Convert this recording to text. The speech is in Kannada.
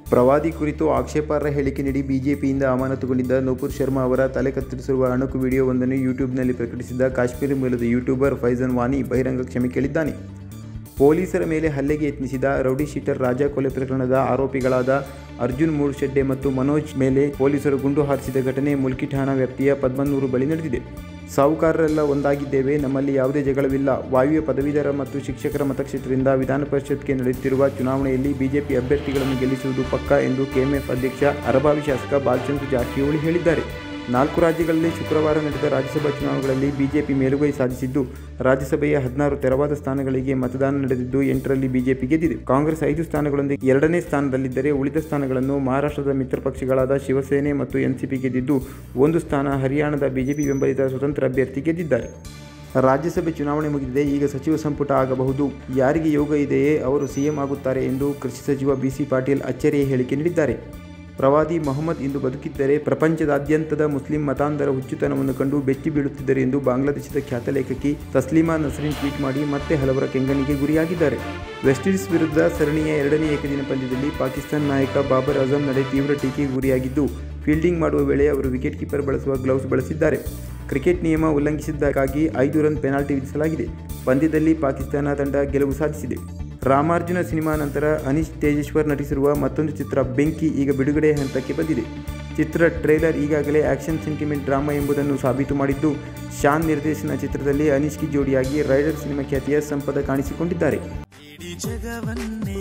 ಪ್ರವಾದಿ ಕುರಿತು ಆಕ್ಷೇಪಾರ್ಹ ಹೇಳಿಕೆ ನೀಡಿ ಬಿಜೆಪಿಯಿಂದ ಅಮಾನತುಗೊಂಡಿದ್ದ ನೂಪುರ್ ಶರ್ಮಾ ಅವರ ತಲೆ ಕತ್ತರಿಸಿರುವ ಅಣಕು ವಿಡಿಯೋವೊಂದನ್ನು ಯೂಟ್ಯೂಬ್ನಲ್ಲಿ ಪ್ರಕಟಿಸಿದ್ದ ಕಾಶ್ಮೀರಿ ಮೂಲದ ಯೂಟ್ಯೂಬರ್ ಫೈಜನ್ ವಾನಿ ಬಹಿರಂಗ ಕ್ಷಮೆ ಕೇಳಿದ್ದಾನೆ ಪೊಲೀಸರ ಮೇಲೆ ಹಲ್ಲೆಗೆ ಯತ್ನಿಸಿದ ರೌಡಿ ಶೀಟರ್ ರಾಜ ಕೊಲೆ ಪ್ರಕರಣದ ಆರೋಪಿಗಳಾದ ಅರ್ಜುನ್ ಮೂರ್ಶೆಡ್ಡೆ ಮತ್ತು ಮನೋಜ್ ಮೇಲೆ ಪೊಲೀಸರು ಗುಂಡು ಹಾರಿಸಿದ ಘಟನೆ ಮುಲ್ಕಿ ಠಾಣಾ ವ್ಯಾಪ್ತಿಯ ಪದ್ಮನ್ನೂರು ಬಳಿ ನಡೆದಿದೆ ಸಾಹುಕಾರರೆಲ್ಲ ಒಂದಾಗಿದ್ದೇವೆ ನಮ್ಮಲ್ಲಿ ಯಾವುದೇ ಜಗಳವಿಲ್ಲ ವಾಯುವ್ಯ ಪದವೀಧರ ಮತ್ತು ಶಿಕ್ಷಕರ ಮತಕ್ಷೇತ್ರದಿಂದ ವಿಧಾನ ಪರಿಷತ್ಗೆ ನಡೆಯುತ್ತಿರುವ ಚುನಾವಣೆಯಲ್ಲಿ ಬಿಜೆಪಿ ಅಭ್ಯರ್ಥಿಗಳನ್ನು ಗೆಲ್ಲಿಸುವುದು ಪಕ್ಕಾ ಎಂದು ಕೆಎಂಎಫ್ ಅಧ್ಯಕ್ಷ ಅರಭಾವಿ ಶಾಸಕ ಬಾಲಚಂದ್ರ ಜಾರಕಿಹೊಳಿ ಹೇಳಿದ್ದಾರೆ ನಾಲ್ಕು ರಾಜ್ಯಗಳಲ್ಲಿ ಶುಕ್ರವಾರ ನಡೆದ ರಾಜ್ಯಸಭಾ ಚುನಾವಣೆಗಳಲ್ಲಿ ಬಿಜೆಪಿ ಮೇಲುಗೈ ಸಾಧಿಸಿದ್ದು ರಾಜ್ಯಸಭೆಯ ಹದಿನಾರು ತೆರವಾದ ಸ್ಥಾನಗಳಿಗೆ ಮತದಾನ ನಡೆದಿದ್ದು ಎಂಟರಲ್ಲಿ ಬಿಜೆಪಿ ಗೆದ್ದಿದೆ ಕಾಂಗ್ರೆಸ್ ಐದು ಸ್ಥಾನಗಳೊಂದಿಗೆ ಎರಡನೇ ಸ್ಥಾನದಲ್ಲಿದ್ದರೆ ಉಳಿದ ಸ್ಥಾನಗಳನ್ನು ಮಹಾರಾಷ್ಟ್ರದ ಮಿತ್ರ ಪಕ್ಷಗಳಾದ ಶಿವಸೇನೆ ಮತ್ತು ಎನ್ಸಿಪಿ ಗೆದ್ದಿದ್ದು ಒಂದು ಸ್ಥಾನ ಹರಿಯಾಣದ ಬಿಜೆಪಿ ಬೆಂಬಲಿತ ಸ್ವತಂತ್ರ ಅಭ್ಯರ್ಥಿ ಗೆದ್ದಿದ್ದಾರೆ ರಾಜ್ಯಸಭೆ ಚುನಾವಣೆ ಮುಗಿದಿದೆ ಈಗ ಸಚಿವ ಸಂಪುಟ ಆಗಬಹುದು ಯಾರಿಗೆ ಯೋಗ ಇದೆಯೇ ಅವರು ಸಿಎಂ ಆಗುತ್ತಾರೆ ಎಂದು ಕೃಷಿ ಸಚಿವ ಬಿಸಿ ಪಾಟೀಲ್ ಅಚ್ಚರಿಯ ಹೇಳಿಕೆ ನೀಡಿದ್ದಾರೆ ಪ್ರವಾದಿ ಮೊಹಮ್ಮದ್ ಇಂದು ಬದುಕಿದ್ದರೆ ಪ್ರಪಂಚದಾದ್ಯಂತದ ಮುಸ್ಲಿಂ ಮತಾಂಧರ ಹುಚ್ಚುತನವನ್ನು ಕಂಡು ಬೆಚ್ಚಿ ಬೀಳುತ್ತಿದ್ದರು ಎಂದು ಬಾಂಗ್ಲಾದೇಶದ ಖ್ಯಾತ ಲೇಖಕಿ ತಸ್ಲೀಮಾ ನಸ್ರಿನ್ ಟ್ವೀಟ್ ಮಾಡಿ ಮತ್ತೆ ಹಲವರ ಕೆಂಗಣ್ಣಿಗೆ ಗುರಿಯಾಗಿದ್ದಾರೆ ವೆಸ್ಟ್ ಇಂಡೀಸ್ ವಿರುದ್ಧ ಸರಣಿಯ ಎರಡನೇ ಏಕದಿನ ಪಂದ್ಯದಲ್ಲಿ ಪಾಕಿಸ್ತಾನ ನಾಯಕ ಬಾಬರ್ ಅಜಂ ನಡೆ ತೀವ್ರ ಟೀಕೆಗೆ ಗುರಿಯಾಗಿದ್ದು ಫೀಲ್ಡಿಂಗ್ ಮಾಡುವ ವೇಳೆ ಅವರು ವಿಕೆಟ್ ಕೀಪರ್ ಬಳಸುವ ಗ್ಲೌಸ್ ಬಳಸಿದ್ದಾರೆ ಕ್ರಿಕೆಟ್ ನಿಯಮ ಉಲ್ಲಂಘಿಸಿದ್ದಕ್ಕಾಗಿ ಐದು ರನ್ ಪೆನಾಲ್ಟಿ ವಿಧಿಸಲಾಗಿದೆ ಪಂದ್ಯದಲ್ಲಿ ಪಾಕಿಸ್ತಾನ ತಂಡ ಗೆಲುವು ಸಾಧಿಸಿದೆ ರಾಮಾರ್ಜುನ ಸಿನಿಮಾ ನಂತರ ಅನೀಶ್ ತೇಜೇಶ್ವರ್ ನಟಿಸಿರುವ ಮತ್ತೊಂದು ಚಿತ್ರ ಬೆಂಕಿ ಈಗ ಬಿಡುಗಡೆ ಹಂತಕ್ಕೆ ಬಂದಿದೆ ಚಿತ್ರ ಟ್ರೇಲರ್ ಈಗಾಗಲೇ ಆಕ್ಷನ್ ಸೆಂಟಿಮೆಂಟ್ ಡ್ರಾಮಾ ಎಂಬುದನ್ನು ಸಾಬೀತು ಮಾಡಿದ್ದು ಶಾನ್ ನಿರ್ದೇಶನ ಚಿತ್ರದಲ್ಲಿ ಅನೀಶ್ಗೆ ಜೋಡಿಯಾಗಿ ರೈಡರ್ ಸಿನಿಮಾ ಖ್ಯಾತಿಯ ಸಂಪದ ಕಾಣಿಸಿಕೊಂಡಿದ್ದಾರೆ ಇಡೀ ಜಗವನ್ನೇ